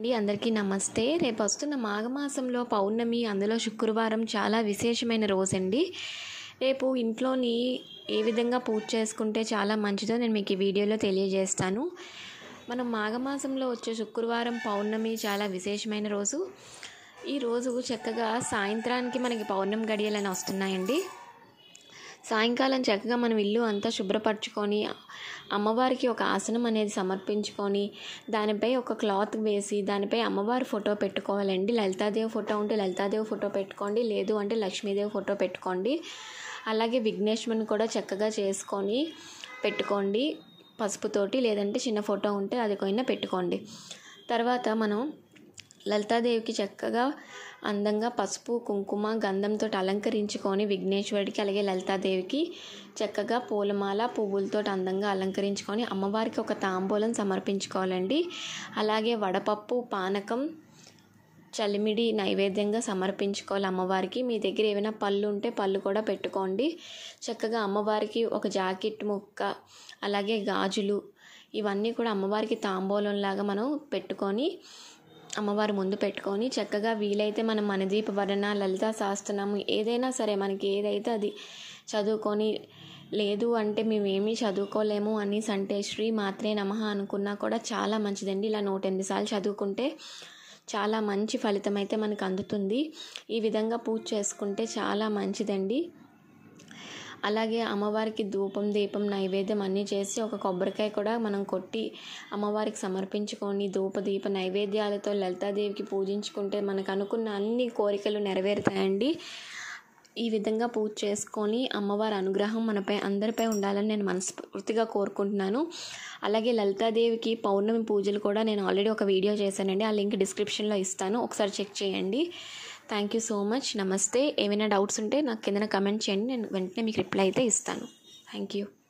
అండి అందరికీ నమస్తే రేపు వస్తున్న మాఘమాసంలో పౌర్ణమి అందులో శుక్రవారం చాలా విశేషమైన రోజండి రేపు ఇంట్లోని ఏ విధంగా పూజ చేసుకుంటే చాలా మంచిదో నేను మీకు ఈ వీడియోలో తెలియజేస్తాను మనం మాఘమాసంలో వచ్చే శుక్రవారం పౌర్ణమి చాలా విశేషమైన రోజు ఈ రోజు చక్కగా సాయంత్రానికి మనకి పౌర్ణమి గడియలని వస్తున్నాయండి సాయంకాలం చక్కగా మనం ఇల్లు అంతా శుభ్రపరచుకొని అమ్మవారికి ఒక ఆసనం అనేది సమర్పించుకొని దానిపై ఒక క్లాత్ వేసి దానిపై అమ్మవారి ఫోటో పెట్టుకోవాలండి లలితాదేవి ఫోటో ఉంటే లలితాదేవి ఫోటో పెట్టుకోండి లేదు అంటే లక్ష్మీదేవి ఫోటో పెట్టుకోండి అలాగే విఘ్నేశ్వరుని కూడా చక్కగా చేసుకొని పెట్టుకోండి పసుపుతోటి లేదంటే చిన్న ఫోటో ఉంటే అది కొయినా పెట్టుకోండి తర్వాత మనం లలితాదేవికి చక్కగా అందంగా పసుపు కుంకుమ గంధంతో అలంకరించుకొని విఘ్నేశ్వరుడికి అలాగే లలితాదేవికి చక్కగా పూలమాల పువ్వులతో అందంగా అలంకరించుకొని అమ్మవారికి ఒక తాంబూలం సమర్పించుకోవాలండి అలాగే వడపప్పు పానకం చలిమిడి నైవేద్యంగా సమర్పించుకోవాలి అమ్మవారికి మీ దగ్గర ఏమైనా పళ్ళు ఉంటే పళ్ళు కూడా పెట్టుకోండి చక్కగా అమ్మవారికి ఒక జాకెట్ ముక్క అలాగే గాజులు ఇవన్నీ కూడా అమ్మవారికి తాంబూలంలాగా మనం పెట్టుకొని అమ్మవారి ముందు పెట్టుకొని చక్కగా వీలైతే మనం మనదీప వర్ణ లలిత శాస్త్రము ఏదైనా సరే మనకి ఏదైతే అది చదువుకొని లేదు అంటే మేమేమీ చదువుకోలేము అనేసి అంటే శ్రీ మాత్రే నమ అనుకున్నా కూడా చాలా మంచిదండి ఇలా నూట ఎనిమిది సార్లు చదువుకుంటే చాలా మంచి ఫలితం అయితే మనకు అందుతుంది ఈ విధంగా పూజ చేసుకుంటే చాలా మంచిదండి అలాగే అమ్మవారికి ధూపం దీపం నైవేద్యం అన్నీ చేసి ఒక కొబ్బరికాయ కూడా మనం కొట్టి అమ్మవారికి సమర్పించుకొని ధూప దీప నైవేద్యాలతో లలితాదేవికి పూజించుకుంటే మనకు అనుకున్న అన్ని కోరికలు నెరవేరుతాయండి ఈ విధంగా పూజ చేసుకొని అమ్మవారి అనుగ్రహం మనపై అందరిపై ఉండాలని నేను మనస్ఫూర్తిగా కోరుకుంటున్నాను అలాగే లలితాదేవికి పౌర్ణమి పూజలు కూడా నేను ఆల్రెడీ ఒక వీడియో చేశానండి ఆ లింక్ డిస్క్రిప్షన్లో ఇస్తాను ఒకసారి చెక్ చేయండి థ్యాంక్ యూ సో మచ్ నమస్తే ఏమైనా డౌట్స్ ఉంటే నాకు కింద కమెంట్ చేయండి నేను వెంటనే మీకు రిప్లై అయితే ఇస్తాను థ్యాంక్ యూ